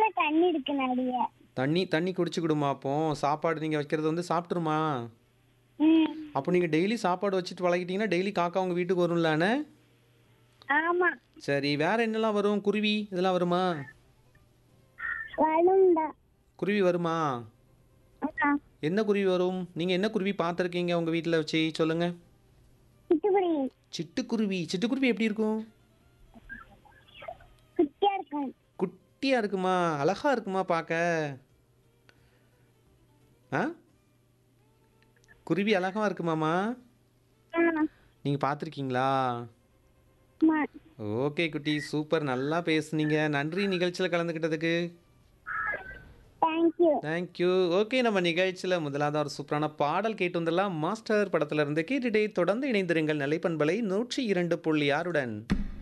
தொட்டில தண்ணி இருக்கு நிறைய தண்ணி தண்ணி குடிச்சுக்கிடுமா அப்போ சாப்பாடு நீங்கள் வைக்கிறது வந்து சாப்பிட்ருமா ம் அப்போ நீங்கள் டெய்லி சாப்பாடு வச்சுட்டு பழகிட்டீங்கன்னா டெய்லி காக்கா உங்கள் வீட்டுக்கு வரும்லானே ஆமா சரி வேற என்னெல்லாம் வரும் குருவி இதெல்லாம் வருமா வரும்டா குருவி வருமா ஆ, என்ன குருவி வரும் நீங்கள் என்ன குருவி பார்த்துருக்கீங்க உங்கள் வீட்டில் வச்சு சொல்லுங்கள் சிட்டுக்குருவி சிட்டுக்குருவி சிட்டுக்குருவி எப்படி இருக்கும் குட்டியா இருக்கும் குட்டியாக இருக்குமா அழகா இருக்குமா பார்க்க ஆ குருவி அழகா இருக்குமாம்மா ஆ, நீங்கள் பார்த்துருக்கீங்களா ஆமா ஓகே குட்டி சூப்பர் நல்லா பேசுனீங்க நன்றி நிகழ்ச்சியில் கலந்துக்கிட்டதுக்கு தேங்க்யூ தேங்க்யூ ஓகே நம்ம நிகழ்ச்சியில் முதலாவது ஒரு சூப்பரான பாடல் கேட்டு வந்துடலாம் மாஸ்டர் படத்துல இருந்து கேட்டுட்டே தொடர்ந்து இணைந்திருங்கள் நிலைப்பண்பலை நூற்றி இரண்டு புள்ளி ஆறுடன்